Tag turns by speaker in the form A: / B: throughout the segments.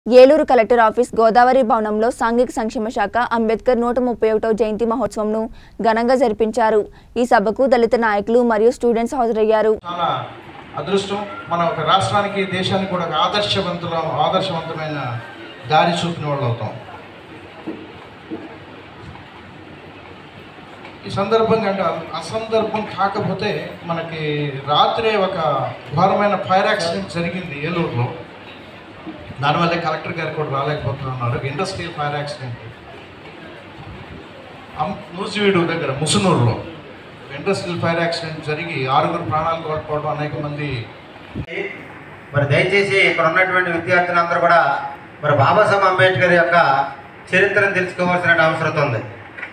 A: Eluru collector office Godavari భవనంలో సాంఘిక సంక్షేమ శాఖ అంబేద్కర్ నూట ముప్పై ఒకటో జయంతి మహోత్సవంను ఘనంగా జరిపించారు ఈ సభకు దళిత నాయకులు మరియు స్టూడెంట్స్ హాజరయ్యారు
B: చాలా అదృష్టం మన ఒక రాష్ట్రానికి దేశానికి కూడా ఒక ఆదర్శవంతుల ఆదర్శవంతమైన దారి చూపిన వాళ్ళు అవుతాం ఈ సందర్భంగా అంటే అసందర్భం కాకపోతే మనకి రాత్రే ఒక ఘోరమైన ఫైర్ యాక్సిడెంట్ జరిగింది ఏలూరులో దానివల్లే కలెక్టర్ గారు కూడా రాలేకపోతున్నారు ఇండస్ట్రియల్ ఫైర్ యాక్సిడెంట్ అం- నూజివీడు దగ్గర ముసునూరులో ఇండస్ట్రియల్ ఫైర్ యాక్సిడెంట్ జరిగి ఆరుగురు ప్రాణాలు కోల్పోవడం అనేక మంది
C: మరి దయచేసి ఇక్కడ ఉన్నటువంటి విద్యార్థులందరూ కూడా మరి బాబాసాహెబ్ అంబేద్కర్ యొక్క చరిత్రను తెలుసుకోవాల్సిన అవసరం ఉంది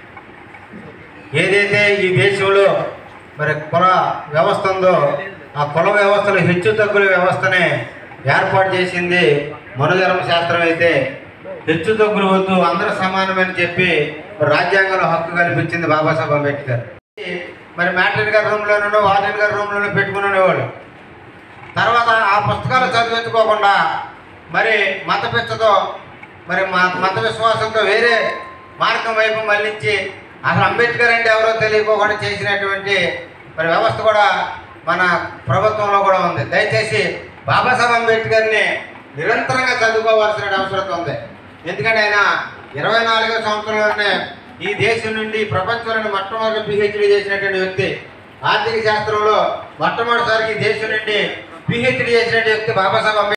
C: ఏదైతే ఈ దేశంలో మరి కుల వ్యవస్థ ఉందో ఆ కుల వ్యవస్థలో హెచ్చు తగ్గుల వ్యవస్థనే ఏర్పాటు చేసింది మనుధర్మ శాస్త్రం అయితే హెచ్చు తగ్గులు వద్దు అందరూ సమానమని చెప్పి మరి రాజ్యాంగంలో హక్కు కల్పించింది బాబాసాహెబ్ అంబేద్కర్ మరి మ్యాట్రిన్ గారి రూమ్లోనూ వార్డెన్ గారి రూమ్లోనూ పెట్టుకునేవాడు తర్వాత ఆ పుస్తకాలు చదివించుకోకుండా మరి మత పిచ్చతో మరి మ- మత విశ్వాసంతో వేరే మార్గం వైపు మళ్ళించి అసలు అంబేద్కర్ అంటే ఎవరో తెలియకోకుండా చేసినటువంటి మరి వ్యవస్థ కూడా మన ప్రభుత్వంలో కూడా ఉంది దయచేసి బాబాసాహెబ్ అంబేద్కర్ని నిరంతరంగా చదువుకోవాల్సిన అవసరం ఉంది ఎందుకంటే ఆయన ఇరవై నాలుగో సంవత్సరంలోనే ఈ దేశం నుండి ప్రపంచంలోని మొట్టమొదటి పిహెచ్డి చేసినటువంటి వ్యక్తి ఆర్థిక శాస్త్రంలో మొట్టమొదటిసారికి ఈ దేశం నుండి పిహెచ్డి చేసినటువంటి వ్యక్తి బాబాసాహెబ్ అంబేద్కర్